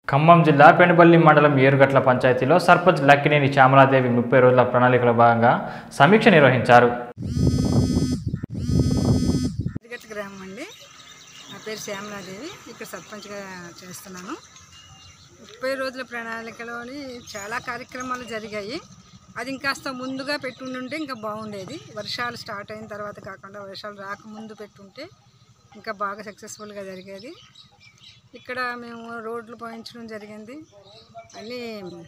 ఖమ్మం జిల్లా పెనుబల్లి మండలం ఏరుగట్ల పంచాయతీలో సర్పంచ్ లక్కినేని శ్యామలాదేవి ముప్పై రోజుల ప్రణాళికలో భాగంగా సమీక్ష నిర్వహించారు ఇదిగట్ల గ్రామం అండి నా పేరు శ్యామలాదేవి ఇక్కడ సర్పంచ్గా చేస్తున్నాను ముప్పై రోజుల ప్రణాళికలోని చాలా కార్యక్రమాలు జరిగాయి అది ఇంకాస్త ముందుగా పెట్టుండుంటే ఇంకా బాగుండేది వర్షాలు స్టార్ట్ అయిన తర్వాత కాకుండా వర్షాలు రాకముందు పెట్టుంటే ఇంకా బాగా సక్సెస్ఫుల్గా జరిగేది ఇక్కడ మేము రోడ్లు పోయించడం జరిగింది అన్నీ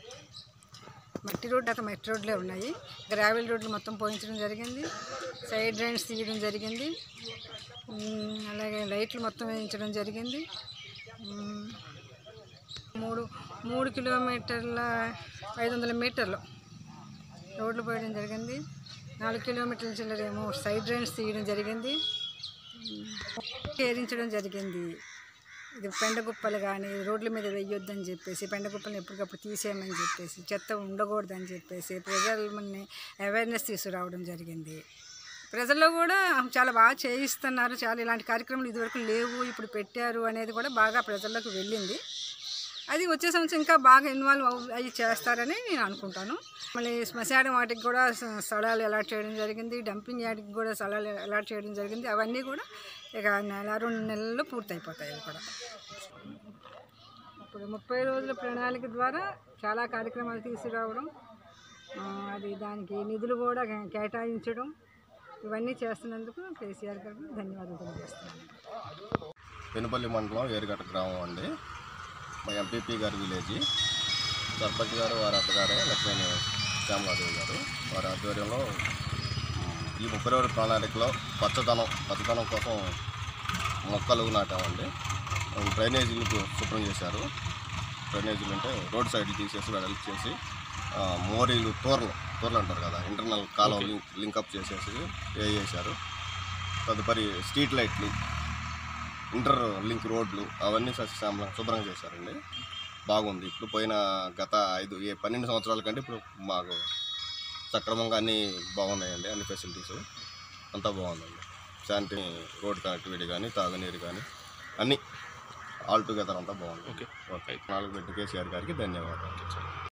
మట్టి రోడ్డు అక్కడ మట్టి రోడ్లే ఉన్నాయి గ్రావెల్ రోడ్లు మొత్తం పోయించడం జరిగింది సైడ్ డ్రైన్స్ తీయడం జరిగింది ఉమ్, అలాగే లైట్లు మొత్తం వేయించడం జరిగింది ఉమ్, మూడు మూడు కిలోమీటర్ల ఐదు వందల మీటర్లు రోడ్లు పోయడం జరిగింది నాలుగు కిలోమీటర్ల చిల్లరేమో సైడ్ డ్రైన్స్ తీయడం జరిగింది చేరించడం జరిగింది ఇది పెండగుప్పలు కానీ రోడ్ల మీద వేయొద్దని చెప్పేసి పెండగుప్పలను ఎప్పటికప్పుడు తీసేయమని చెప్పేసి చెత్త ఉండకూడదని చెప్పేసి ప్రజలని అవేర్నెస్ తీసుకురావడం జరిగింది ప్రజల్లో కూడా చాలా బాగా చేయిస్తున్నారు చాలా ఇలాంటి కార్యక్రమాలు ఇదివరకు లేవు ఇప్పుడు పెట్టారు అనేది కూడా బాగా ప్రజల్లోకి వెళ్ళింది అది వచ్చే సంవత్సరం ఇంకా బాగా ఇన్వాల్వ్ అవ్- అయ్యి చేస్తారని నేను అనుకుంటాను మళ్ళీ శ్మశానం వాటికి కూడా స- స్థలాలు అలాట్ చేయడం జరిగింది డంపింగ్ యార్డ్కి కూడా స్థలాలు అలాట్ చేయడం జరిగింది అవన్నీ కూడా ఇక నెల రెండు నెలల్లో పూర్తయిపోతాయి అవి కూడా ఇప్పుడు ముప్పై రోజుల ప్రణాళిక ద్వారా చాలా కార్యక్రమాలు తీసుకురావడం ఆ, అది దానికి నిధులు కూడా కే- కేటాయించడం ఇవన్నీ చేస్తున్నందుకు కేసీఆర్ గారికి ధన్యవాదాలు తెలియజేస్తున్నాను పెనుపల్లి మండలం ఏరుగట్ట గ్రామం అండి మా ఎంపీపీ గారి విలేజ్ సర్పంచ్ గారు వారి అత్తగారే లక్ష్మీ శ్యామలాదేవి గారు వారి ఆధ్వర్యంలో ఉమ్, ఈ ముప్పై రోజుల ప్రణాళికలో పచ్చదనం పచ్చదనం కోసం మొక్కలు నాటామండి ఉమ్, డ్రైనేజీలకు శుభ్రం చేశారు డ్రైనేజీలు అంటే రోడ్ సైడ్ తీసేసి వెడల్పు చేసి ఆ, మోరీలు తోర్లు తోర్లు అంటారు కదా ఇంటర్నల్ కాలువ లింక్ లింకప్ చేసేసి వేసేశారు తదుపరి స్ట్రీట్ లైట్లు ఇంటర్ లింక్ రోడ్లు అవన్నీ సస్యశ్యామలం శుభ్రం చేశారండి బాగుంది ఇప్పుడు పోయిన గత ఐదు ఏ పన్నెండు సంవత్సరాల కంటే ఇప్పుడు మాకు సక్రమంగా అన్నీ బాగున్నాయండి అన్ని ఫెసిలిటీస్ అంతా బాగుందండి శానిటరీ రోడ్ కనెక్టివిటీ కానీ తాగునీరు కానీ అన్నీ ఆల్ టుగెదర్ అంతా బాగుంది ఓకే ఓకే నాలుగు పెట్టి కేసీఆర్ గారికి ధన్యవాదాలు